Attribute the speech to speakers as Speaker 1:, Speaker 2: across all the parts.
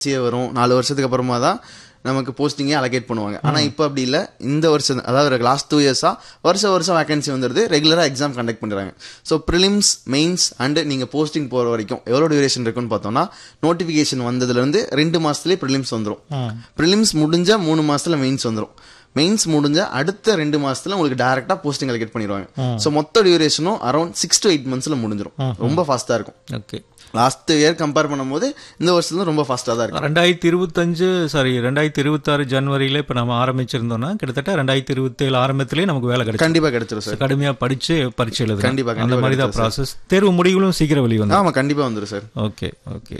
Speaker 1: CA வரும் நாலு வருஷத்துக்கு அப்புறமா தான் நமக்கு போஸ்டிங்கே அலகேட் பண்ணுவாங்க ஆனா இப்போ அப்படி இல்லை இந்த வருஷம் அதாவது லாஸ்ட் டூ இயர்ஸா வருஷம் வருஷம் வேகன்சி வந்துடுது ரெகுலரா எக்ஸாம் கண்டக்ட் பண்றாங்க ஸோ ப்ரிலிம்ஸ் மெயின்ஸ் அண்ட் நீங்க போஸ்டிங் போற வரைக்கும் எவ்வளோ டியூரேஷன் இருக்குன்னு பார்த்தோம்னா நோட்டிஃபிகேஷன் வந்ததுல இருந்து ரெண்டு மாசத்துலயே ப்ரிலிம்ஸ் வந்துடும் ப்ரிலிம்ஸ் முடிஞ்ச மூணு மாசத்துல மெயின்ஸ் வந்துடும் மெயின்ஸ் முடிஞ்ச அடுத்த ரெண்டு மாசத்துல உங்களுக்கு டேரக்டா போஸ்டிங் அலகேட் பண்ணிடுவாங்க ஸோ மொத்த டியூரேஷனும் அரௌண்ட் சிக்ஸ் டு எயிட் மந்த்ஸ்ல முடிஞ்சிடும் ரொம்ப ஃபாஸ்டா இருக்கும்
Speaker 2: ஓகே
Speaker 1: லாஸ்ட் இயர் கம்பேர் பண்ணும்போது இந்த வருஷத்துல ரொம்ப ஃபாஸ்டா தான் இருக்கும்
Speaker 2: ரெண்டாயிரத்தி இருபத்தஞ்சு சாரி ரெண்டாயிரத்தி இருபத்தாறு ஜனவரியில இப்ப நம்ம ஆரம்பிச்சிருந்தோம்னா கிட்டத்தட்ட ரெண்டாயிரத்தி இருபத்தேழு ஆரம்பத்திலேயே நமக்கு வேலை கிடைச்சு
Speaker 1: கண்டிப்பா கிடைச்சிரும் சார்
Speaker 2: கடுமையா படிச்சு பரீட்சை எழுதணும்
Speaker 1: கண்டிப்பா,
Speaker 2: அந்த
Speaker 1: கண்டிப்பா
Speaker 2: மாதிரி தான் ப்ராசஸ் தேர்வு முடிவுகளும் சீக்கிரம் வெளி வந்து
Speaker 1: ஆமா கண்டிப்பா வந்துரும் சார்
Speaker 2: ஓகே ஓகே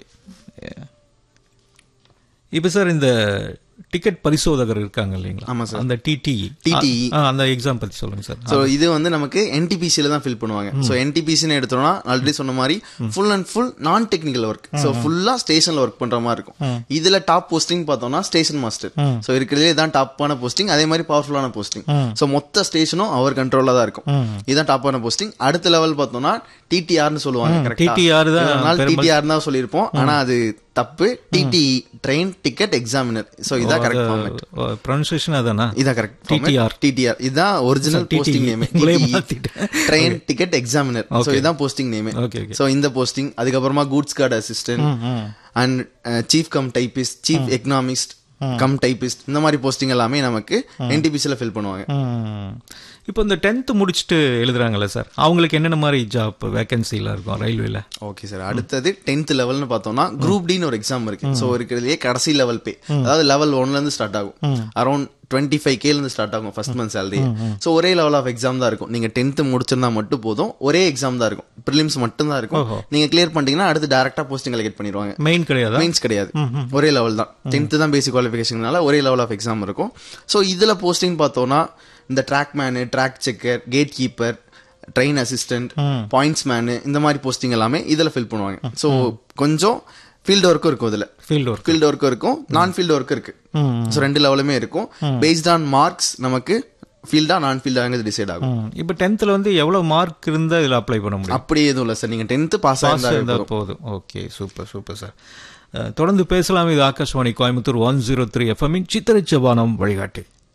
Speaker 2: இப்போ சார் இந்த டிக்கெட் பரிசோதகர் இருக்காங்க இல்லைங்களா
Speaker 1: ஆமா சார்.
Speaker 2: அந்த டிடி
Speaker 1: TTE.
Speaker 2: அந்த எக்ஸாம் பத்தி சொல்லுங்க சார்
Speaker 1: ஸோ இது வந்து நமக்கு என்டிபிசியில் தான் ஃபில் பண்ணுவாங்க ஸோ என்டிபிசின்னு எடுத்தோம்னா ஆல்ரெடி சொன்ன மாதிரி ஃபுல் அண்ட் ஃபுல் நான் டெக்னிக்கல் ஒர்க் ஸோ ஃபுல்லா ஸ்டேஷன்ல ஒர்க் பண்ற மாதிரி இருக்கும் இதுல டாப் போஸ்டிங் பார்த்தோம்னா ஸ்டேஷன் மாஸ்டர் ஸோ இருக்கிறதுலே தான் டாப்பான போஸ்டிங் அதே மாதிரி பவர்ஃபுல்லான போஸ்டிங் ஸோ மொத்த ஸ்டேஷனும் அவர் கண்ட்ரோல்ல தான் இருக்கும் இதுதான் டாப்பான போஸ்டிங் அடுத்த லெவல் பார்த்தோம்னா டிடிஆர்னு சொல்லுவாங்க
Speaker 2: TTR தான்
Speaker 1: டிடிஆர் தான் சொல்லியிருப்போம் ஆனா அது தப்பு TTE train ticket examiner so இதான் கரெக்ட் ஃபார்மேட்
Speaker 2: ப்ரொனன்சியேஷன் அதானா
Speaker 1: இதான் கரெக்ட்
Speaker 2: TTR.
Speaker 1: டிடிஆர் இதுதான் ஒரிஜினல்
Speaker 2: TTE.
Speaker 1: போஸ்டிங் நேம்
Speaker 2: உங்களே மாத்திட்டேன்.
Speaker 1: ட்ரெயின் டிக்கெட் எக்ஸாமினர் சோ இதான் posting name
Speaker 2: okay okay
Speaker 1: so இந்த போஸ்டிங் அதுக்கப்புறமா goods guard assistant and chief cum typist chief economist cum typist இந்த மாதிரி போஸ்டிங் எல்லாமே நமக்கு என்டிபிசில ஃபில் பண்ணுவாங்க
Speaker 2: இப்போ இந்த டென்த் முடிச்சுட்டு எழுதுறாங்கல்ல சார் அவங்களுக்கு என்னென்ன மாதிரி ஜாப் வேகன்சிலாம் இருக்கும் ரயில்வேல
Speaker 1: ஓகே சார் அடுத்தது டென்த் லெவல்னு பார்த்தோம்னா குரூப் டின்னு ஒரு எக்ஸாம் இருக்கு சோ இருக்கிறதுலயே கடைசி லெவல் பே அதாவது லெவல் ஒன்ல இருந்து ஸ்டார்ட் ஆகும் அரௌண்ட் டுவெண்ட்டி ஃபைவ் கேல இருந்து ஸ்டார்ட் ஆகும் ஃபர்ஸ்ட் மந்த் சேலரி ஸோ ஒரே லெவல் ஆஃப் எக்ஸாம் தான் இருக்கும் நீங்க டென்த் முடிச்சிருந்தா மட்டும் போதும் ஒரே எக்ஸாம் தான் இருக்கும் ப்ரிலிம்ஸ் மட்டும் தான் இருக்கும் நீங்க கிளியர் பண்ணிட்டீங்கன்னா அடுத்து டேரக்டா போஸ்டிங் கலெக்ட் பண்ணிடுவாங்க
Speaker 2: மெயின் கிடையாதா
Speaker 1: மெயின்ஸ் கிடையாது ஒரே லெவல் தான் டென்த் தான் பேசிக் குவாலிஃபிகேஷனால ஒரே லெவல் ஆஃப் எக்ஸாம் இருக்கும் ஸோ இதுல போஸ்டிங் பார்த்தோம்னா இந்த track man track checker gate keeper train assistant points man இந்த மாதிரி போஸ்டிங் எல்லாமே இதுல ஃபில் பண்ணுவாங்க ஸோ கொஞ்சம் ஃபீல்டு ஒர்க்கும் இருக்கும் இதுல
Speaker 2: ஃபீல்டு ஒர்க்
Speaker 1: ஃபீல்டு ஒர்க்கும் இருக்கும் நான் ஃபீல்டு ஒர்க்கும் இருக்கு ஸோ ரெண்டு லெவலுமே இருக்கும் பேஸ்ட் ஆன் மார்க்ஸ் நமக்கு ஃபீல்டா நான் ஃபீல்டாங்கிறது டிசைட் ஆகும்
Speaker 2: இப்போ டென்த்தில் வந்து எவ்வளோ மார்க் இருந்தால் இதில் அப்ளை பண்ண முடியும்
Speaker 1: அப்படி எதுவும் இல்லை சார் நீங்க டென்த் பாஸ்
Speaker 2: பாஸ்
Speaker 1: ஆயிருந்தா
Speaker 2: இருந்தால் போதும் ஓகே சூப்பர் சூப்பர் சார் அஹ், தொடர்ந்து பேசலாம் இது Akashvani Coimbatore one zero three எஃப்எம்மின் சித்திரை செவ்வானம் வழிகாட்டி